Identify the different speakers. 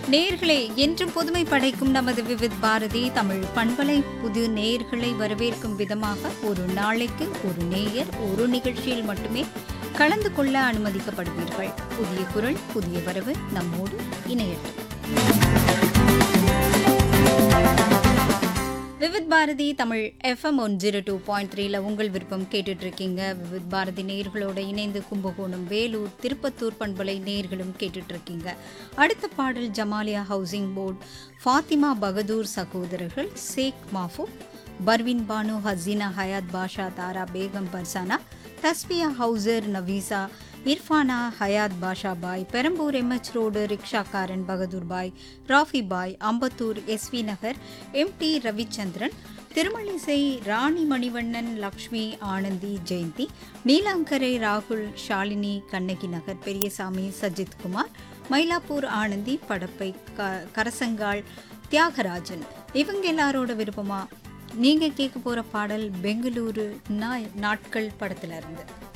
Speaker 1: நேயர்களே என்றும் புதுமை படைக்கும் நமது விவித் பாரதி தமிழ் பண்பலை புது நேயர்களை வரவேற்கும் விதமாக ஒரு நாளைக்கு ஒரு நேயர் ஒரு நிகழ்ச்சியில் மட்டுமே கலந்து கொள்ள அனுமதிக்கப்படுவீர்கள் புதிய குரல் புதிய வரவு நம்மோடு இணையட்டும் Vividh Bharati Tamil FM one zero two point த்ரீல உங்கள் விருப்பம் கேட்டுட்டு இருக்கீங்க விவித் பாரதி நேயர்களோட இணைந்து கும்பகோணம் வேலூர் திருப்பத்தூர் பண்பலை நேயர்களும் கேட்டுட்டு இருக்கீங்க அடுத்த பாடல் ஜமாலியா ஹவுசிங் போர்டு ஃபாத்திமா பகதூர் சகோதரர்கள் சேக் மாஃபு பர்வின் பானு ஹசீனா ஹயாத் பாஷா தாரா பேகம் பர்சானா தஸ்பியா ஹவுசர் நவீசா இர்ஃபானா ஹயாத் பாஷா பாய் பெரம்பூர் எம்எச் ரோடு ரிக்ஷாக்காரன் Bahadur Bhai Rafi Bhai Ambattur S V Nagar M D Ravichandran Thirumazhisai Rani Manivannan Lakshmi Anandhi Jayanthi Neelankarai ராகுல் ஷாலினி கண்ணகி நகர் பெரியசாமி சஜித் குமார் மயிலாப்பூர் ஆனந்தி படப்பை க கரசங்காள் தியாகராஜன் இவங்க எல்லாரோட விருப்பமா நீங்க கேட்க போற பாடல் பெங்களூரு நா- நாட்கள் படத்துல இருந்து